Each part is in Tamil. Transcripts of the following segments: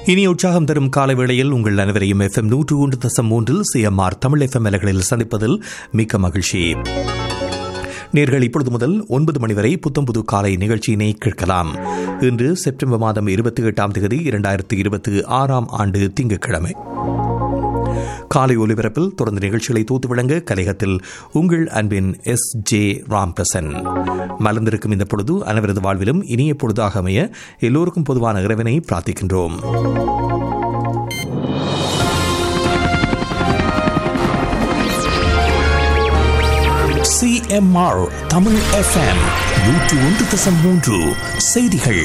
இனி உற்சாகம் தரும் கால வேளையில் உங்கள் அனைவரையும் எஃப்எம் நூற்று ஒன்று தசம் மூன்றில் சிஎம்ஆர் தமிழ் எஃப்எம் அலைகளில் சந்திப்பதில் மிக்க மகிழ்ச்சி நேர்கள் இப்பொழுது முதல் ஒன்பது மணி வரை புத்தம்புது காலை நிகழ்ச்சியினை கேட்கலாம் இன்று செப்டம்பர் மாதம் இருபத்தி எட்டாம் தேதி இரண்டாயிரத்தி இருபத்தி ஆறாம் ஆண்டு திங்கட்கிழமை காலை ஒலிபரப்பில் தொடர்ந்து நிகழ்ச்சிகளை தூத்து வழங்க கலையகத்தில் உங்கள் அன்பின் எஸ் ஜே ராம்பிரசன் மலர்ந்திருக்கும் இந்த பொழுது அனைவரது வாழ்விலும் இனிய பொழுதாக அமைய எல்லோருக்கும் பொதுவான இறைவனை பிரார்த்திக்கின்றோம் சிஎம்ஆர் தமிழ் எஃப்எம் நூற்று ஒன்று தசம் மூன்று செய்திகள்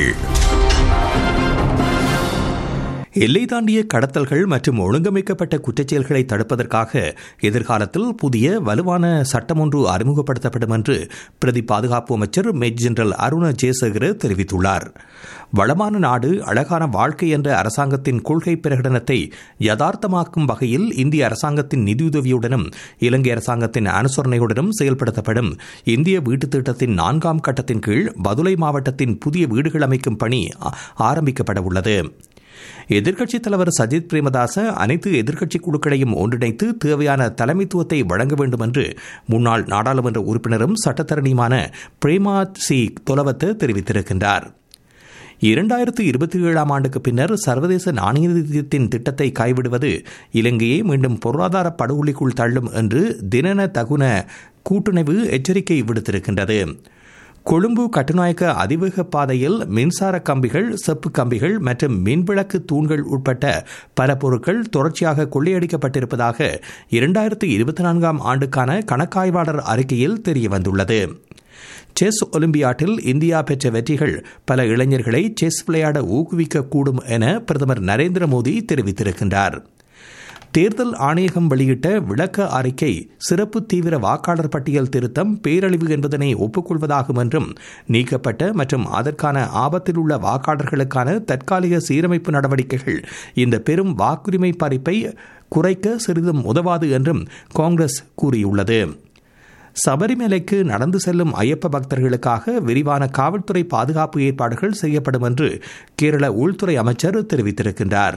எல்லை தாண்டிய கடத்தல்கள் மற்றும் ஒழுங்கமைக்கப்பட்ட குற்றச்செயல்களை தடுப்பதற்காக எதிர்காலத்தில் புதிய வலுவான சட்டம் ஒன்று அறிமுகப்படுத்தப்படும் என்று பிரதி பாதுகாப்பு அமைச்சர் மேஜர் ஜெனரல் அருண ஜெயசேகர தெரிவித்துள்ளார் வளமான நாடு அழகான வாழ்க்கை என்ற அரசாங்கத்தின் கொள்கை பிரகடனத்தை யதார்த்தமாக்கும் வகையில் இந்திய அரசாங்கத்தின் நிதியுதவியுடனும் இலங்கை அரசாங்கத்தின் அனுசரணையுடனும் செயல்படுத்தப்படும் இந்திய வீட்டுத் திட்டத்தின் நான்காம் கட்டத்தின் கீழ் பதுளை மாவட்டத்தின் புதிய வீடுகள் அமைக்கும் பணி ஆரம்பிக்கப்பட உள்ளது எதிர்க்கட்சித் தலைவர் சஜித் பிரேமதாச அனைத்து எதிர்க்கட்சி குழுக்களையும் ஒன்றிணைத்து தேவையான தலைமைத்துவத்தை வழங்க வேண்டும் என்று முன்னாள் நாடாளுமன்ற உறுப்பினரும் சட்டத்தரணியுமான பிரேமா சி தொலவத்த தெரிவித்திருக்கின்றார் இரண்டாயிரத்து இருபத்தி ஏழாம் ஆண்டுக்கு பின்னர் சர்வதேச நாணய நிதியத்தின் திட்டத்தை கைவிடுவது இலங்கையை மீண்டும் பொருளாதார படுகொலிக்குள் தள்ளும் என்று தினன தகுன கூட்டுணைவு எச்சரிக்கை விடுத்திருக்கின்றது கொழும்பு கட்டுநாயக்க அதிவேக பாதையில் மின்சார கம்பிகள் செப்பு கம்பிகள் மற்றும் மின்விளக்கு தூண்கள் உட்பட்ட பல பொருட்கள் தொடர்ச்சியாக கொள்ளையடிக்கப்பட்டிருப்பதாக இரண்டாயிரத்து இருபத்தி நான்காம் ஆண்டுக்கான கணக்காய்வாளர் அறிக்கையில் தெரியவந்துள்ளது செஸ் ஒலிம்பியாட்டில் இந்தியா பெற்ற வெற்றிகள் பல இளைஞர்களை செஸ் விளையாட ஊக்குவிக்கக்கூடும் என பிரதமர் நரேந்திர மோடி தெரிவித்திருக்கின்றார் தேர்தல் ஆணையகம் வெளியிட்ட விளக்க அறிக்கை சிறப்பு தீவிர வாக்காளர் பட்டியல் திருத்தம் பேரழிவு என்பதனை ஒப்புக்கொள்வதாகும் என்றும் நீக்கப்பட்ட மற்றும் அதற்கான ஆபத்தில் உள்ள வாக்காளர்களுக்கான தற்காலிக சீரமைப்பு நடவடிக்கைகள் இந்த பெரும் வாக்குரிமை பறிப்பை குறைக்க சிறிதும் உதவாது என்றும் காங்கிரஸ் கூறியுள்ளது சபரிமலைக்கு நடந்து செல்லும் ஐயப்ப பக்தர்களுக்காக விரிவான காவல்துறை பாதுகாப்பு ஏற்பாடுகள் செய்யப்படும் என்று கேரள உள்துறை அமைச்சர் தெரிவித்திருக்கின்றார்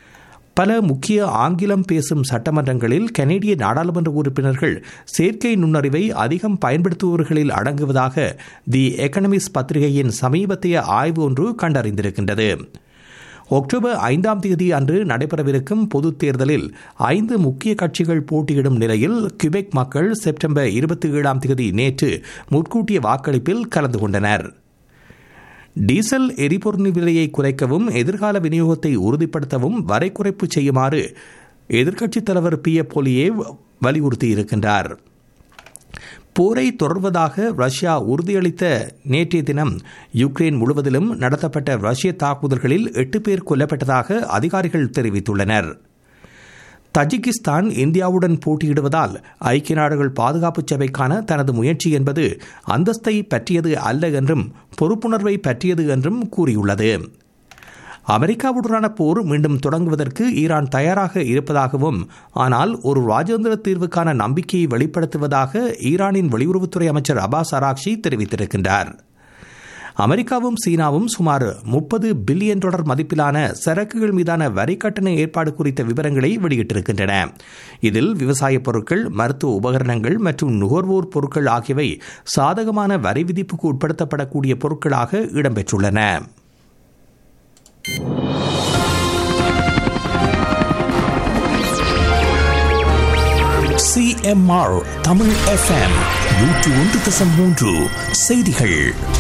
பல முக்கிய ஆங்கிலம் பேசும் சட்டமன்றங்களில் கனேடிய நாடாளுமன்ற உறுப்பினர்கள் செயற்கை நுண்ணறிவை அதிகம் பயன்படுத்துபவர்களில் அடங்குவதாக தி எக்கனமிஸ் பத்திரிகையின் சமீபத்திய ஆய்வு ஒன்று கண்டறிந்திருக்கின்றது அக்டோபர் ஐந்தாம் தேதி அன்று நடைபெறவிருக்கும் பொதுத் தேர்தலில் ஐந்து முக்கிய கட்சிகள் போட்டியிடும் நிலையில் கியூபெக் மக்கள் செப்டம்பர் இருபத்தி ஏழாம் தேதி நேற்று முன்கூட்டிய வாக்களிப்பில் கலந்து கொண்டனர் டீசல் எரிபொருள் விலையை குறைக்கவும் எதிர்கால விநியோகத்தை உறுதிப்படுத்தவும் வரை குறைப்பு செய்யுமாறு எதிர்க்கட்சித் தலைவர் பி எ போலியே வலியுறுத்தியிருக்கின்றார் போரை தொடர்வதாக ரஷ்யா உறுதியளித்த நேற்றைய தினம் யுக்ரைன் முழுவதிலும் நடத்தப்பட்ட ரஷ்ய தாக்குதல்களில் எட்டு பேர் கொல்லப்பட்டதாக அதிகாரிகள் தெரிவித்துள்ளனர் தஜிகிஸ்தான் இந்தியாவுடன் போட்டியிடுவதால் ஐக்கிய நாடுகள் பாதுகாப்பு சபைக்கான தனது முயற்சி என்பது அந்தஸ்தை பற்றியது அல்ல என்றும் பொறுப்புணர்வை பற்றியது என்றும் கூறியுள்ளது அமெரிக்காவுடனான போர் மீண்டும் தொடங்குவதற்கு ஈரான் தயாராக இருப்பதாகவும் ஆனால் ஒரு ராஜேந்திர தீர்வுக்கான நம்பிக்கையை வெளிப்படுத்துவதாக ஈரானின் வெளியுறவுத்துறை அமைச்சர் அபாஸ் அராக்ஷி தெரிவித்திருக்கின்றார் அமெரிக்காவும் சீனாவும் சுமார் முப்பது பில்லியன் டாலர் மதிப்பிலான சரக்குகள் மீதான வரி கட்டண ஏற்பாடு குறித்த விவரங்களை வெளியிட்டிருக்கின்றன இதில் விவசாய பொருட்கள் மருத்துவ உபகரணங்கள் மற்றும் நுகர்வோர் பொருட்கள் ஆகியவை சாதகமான வரி விதிப்புக்கு உட்படுத்தப்படக்கூடிய பொருட்களாக இடம்பெற்றுள்ளன சிஎம்ஆர் தமிழ் எஃப்எம் நூற்று ஒன்று தசம் மூன்று செய்திகள்